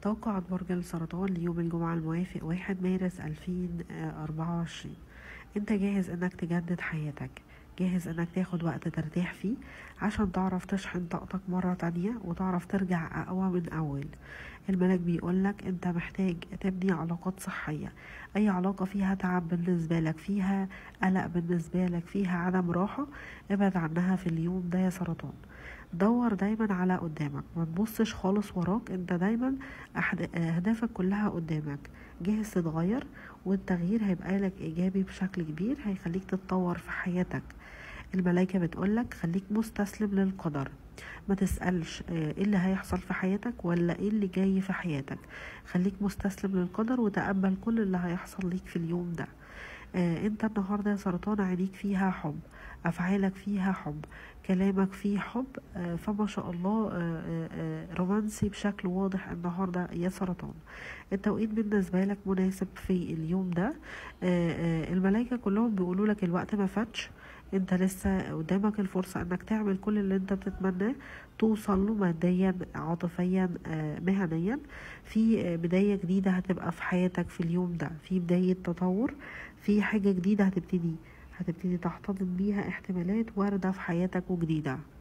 توقعات برج السرطان ليوم الجمعة الموافق واحد مارس ألفين أربعة وعشرين انت جاهز انك تجدد حياتك جاهز انك تاخد وقت ترتاح فيه عشان تعرف تشحن طاقتك مرة تانية وتعرف ترجع اقوى من اول الملك بيقولك انت محتاج تبني علاقات صحية اي علاقة فيها تعب بالنسبة لك فيها قلق بالنسبة لك فيها عدم راحة ابعد عنها في اليوم ده يا سرطان دور دايما على قدامك ما تبصش خالص وراك انت دايما اهدافك كلها قدامك جاهز تتغير والتغيير هيبقى لك ايجابي بشكل كبير هيخليك تتطور في حياتك الملايكة بتقولك خليك مستسلم للقدر ما تسألش ايه اللي هيحصل في حياتك ولا ايه اللي جاي في حياتك خليك مستسلم للقدر وتقبل كل اللي هيحصل ليك في اليوم ده آه انت النهاردة يا سرطان عينيك فيها حب افعالك فيها حب كلامك فيه حب آه فما شاء الله آه آه رومانسي بشكل واضح النهاردة يا سرطان التوقيت بالنسبة لك مناسب في اليوم ده الملايكة كلهم بيقولوا لك الوقت ما فاتش انت لسه قدامك الفرصة انك تعمل كل اللي انت بتتمناه توصل له ماديا عاطفيا مهنيا في بداية جديدة هتبقى في حياتك في اليوم ده في بداية تطور في حاجة جديدة هتبتدي هتبتدي تحتضن بيها احتمالات واردة في حياتك وجديدة